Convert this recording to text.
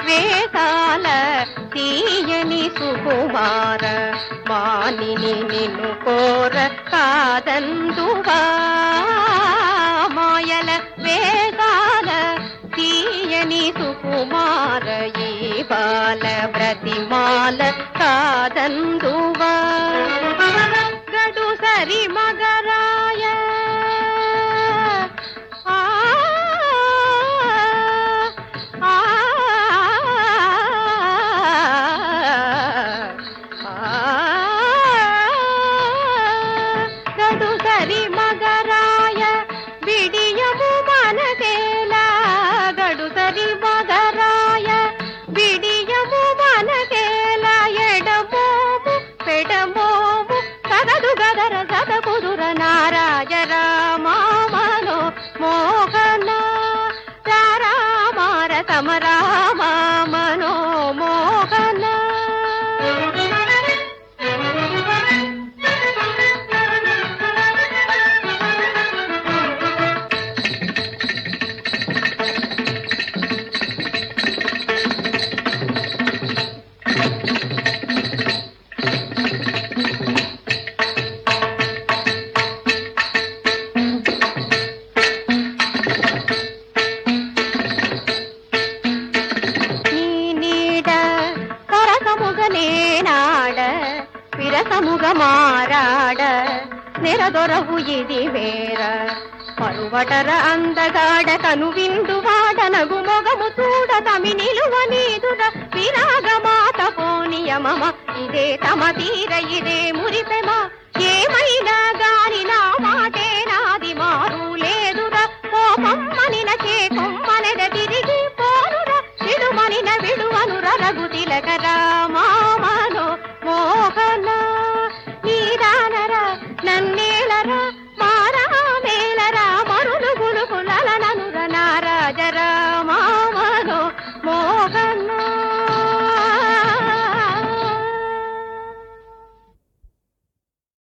వేసాల తీయని సుకుమార మానిని నిన్ను కోర కాదందువా మాయల వేసాల తీయని సుకుమార ఈ బాల ప్రతిమాల కాదందువా గడు సరి మగరాయ ఆ ఆ గడు సరి మగరాయ బిడియము మనకేలా గడు సరి మగరాయ బిడియము మనకేలా ఎడమోము పెడమోము సగదు గదర సదకుదుర నారాజ రామామనో మోహన రామార సమరామ మనో మోహన నీ నీడ సరసముగ నేనాడ విరసముగ మారాడ నెరదొరవు ఇది వేర పరువటర అందగాడ కను విందువాడ నగు మొగము చూడ తమి నిలువ నీదుర విరాగమాత పోనియమమ ఇదే తమ తీర ఇదే మురిపెమ ఏమైనా గాని నా మాటే నాది మారు లేదురా కోపమ్మనిన చేకొమ్మనెద తిరిగి పోనురా విడుమనిన విడువనుర రఘు తిలక రామా